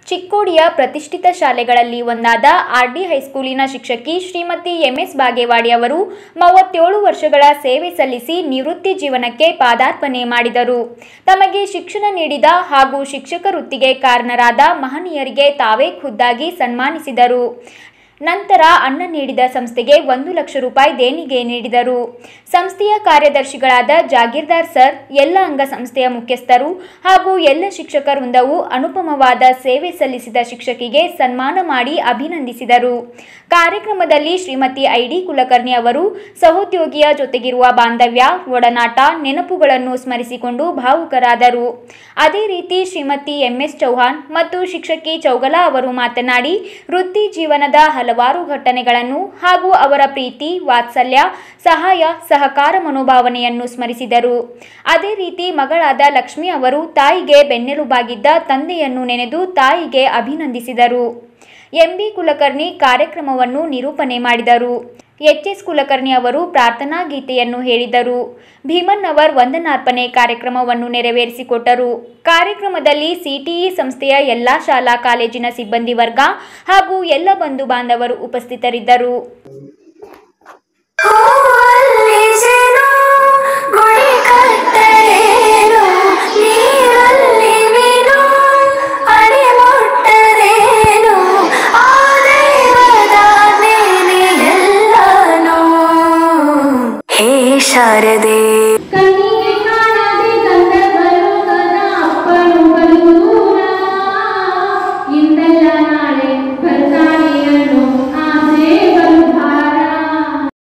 ಚಿಕ್ಕೋಡಿಯ ಪ್ರತಿಷ್ಠಿತ ಶಾಲೆಗಳಲ್ಲಿ ಒಂದಾದ ಆರ್ಡಿ ಹೈಸ್ಕೂಲಿನ ಶಿಕ್ಷಕಿ ಶ್ರೀಮತಿ ಎಂಎಸ್ ಬಾಗೇವಾಡಿ ಅವರು ಮೂವತ್ತೇಳು ವರ್ಷಗಳ ಸೇವೆ ಸಲ್ಲಿಸಿ ನಿವೃತ್ತಿ ಜೀವನಕ್ಕೆ ಪಾದಾರ್ಪಣೆ ಮಾಡಿದರು ತಮಗೆ ಶಿಕ್ಷಣ ನೀಡಿದ ಹಾಗೂ ಶಿಕ್ಷಕ ವೃತ್ತಿಗೆ ಕಾರಣರಾದ ಮಹನೀಯರಿಗೆ ತಾವೇ ಖುದ್ದಾಗಿ ಸನ್ಮಾನಿಸಿದರು ನಂತರ ಅನ್ನ ನೀಡಿದ ಸಂಸ್ಥೆಗೆ ಒಂದು ಲಕ್ಷ ರೂಪಾಯಿ ದೇಣಿಗೆ ನೀಡಿದರು ಸಂಸ್ಥೆಯ ಕಾರ್ಯದರ್ಶಿಗಳಾದ ಜಾಗೀರ್ದಾರ್ ಸರ್ ಎಲ್ಲ ಅಂಗಸಂಸ್ಥೆಯ ಮುಖ್ಯಸ್ಥರು ಹಾಗೂ ಎಲ್ಲ ಶಿಕ್ಷಕ ವೃಂದವು ಅನುಪಮವಾದ ಸೇವೆ ಸಲ್ಲಿಸಿದ ಶಿಕ್ಷಕಿಗೆ ಸನ್ಮಾನ ಮಾಡಿ ಅಭಿನಂದಿಸಿದರು ಕಾರ್ಯಕ್ರಮದಲ್ಲಿ ಶ್ರೀಮತಿ ಐಡಿ ಕುಲಕರ್ಣಿ ಅವರು ಸಹೋದ್ಯೋಗಿಯ ಜೊತೆಗಿರುವ ಬಾಂಧವ್ಯ ಒಡನಾಟ ನೆನಪುಗಳನ್ನು ಸ್ಮರಿಸಿಕೊಂಡು ಭಾವುಕರಾದರು ಅದೇ ರೀತಿ ಶ್ರೀಮತಿ ಎಂಎಸ್ ಚೌಹಾಣ್ ಮತ್ತು ಶಿಕ್ಷಕಿ ಚೌಗಲಾ ಅವರು ಮಾತನಾಡಿ ವೃತ್ತಿ ಜೀವನದ ಹಲವಾರು ಘಟನೆಗಳನ್ನು ಹಾಗೂ ಅವರ ಪ್ರೀತಿ ವಾತ್ಸಲ್ಯ ಸಹಾಯ ಸಹಕಾರ ಮನೋಭಾವನೆಯನ್ನು ಸ್ಮರಿಸಿದರು ಅದೇ ರೀತಿ ಮಗಳಾದ ಲಕ್ಷ್ಮಿ ಅವರು ತಾಯಿಗೆ ಬೆನ್ನೆಲುಬಾಗಿದ್ದ ತಂದೆಯನ್ನು ನೆನೆದು ತಾಯಿಗೆ ಅಭಿನಂದಿಸಿದರು ಎಂಬಿ ಕುಲಕರ್ಣಿ ಕಾರ್ಯಕ್ರಮವನ್ನು ನಿರೂಪಣೆ ಮಾಡಿದರು ಎಚ್ಎಸ್ ಕುಲಕರ್ಣಿ ಅವರು ಪ್ರಾರ್ಥನಾ ಗೀತೆಯನ್ನು ಹೇಳಿದರು ಭೀಮನ್ನವರ್ ವಂದನಾರ್ಪಣೆ ಕಾರ್ಯಕ್ರಮವನ್ನು ನೆರವೇರಿಸಿಕೊಟ್ಟರು ಕಾರ್ಯಕ್ರಮದಲ್ಲಿ ಸಿಟಿಇ ಸಂಸ್ಥೆಯ ಎಲ್ಲಾ ಶಾಲಾ ಕಾಲೇಜಿನ ಸಿಬ್ಬಂದಿ ವರ್ಗ ಹಾಗೂ ಎಲ್ಲ ಬಂಧು ಬಾಂಧವರು ಉಪಸ್ಥಿತರಿದ್ದರು ಹೂವಲ್ಲಿ ಜೇನು ಗುಡಿ ಕಟ್ಟರೇನು ನೀರಲ್ಲಿ ಮೀನು ಅಡಿ ಮುಟ್ಟರೇನು ಆ ದೈವದ ಮೇಲೆ ಎಲ್ಲಾನು ಹೇ ಶಾರದೆ ಕಣ್ಣ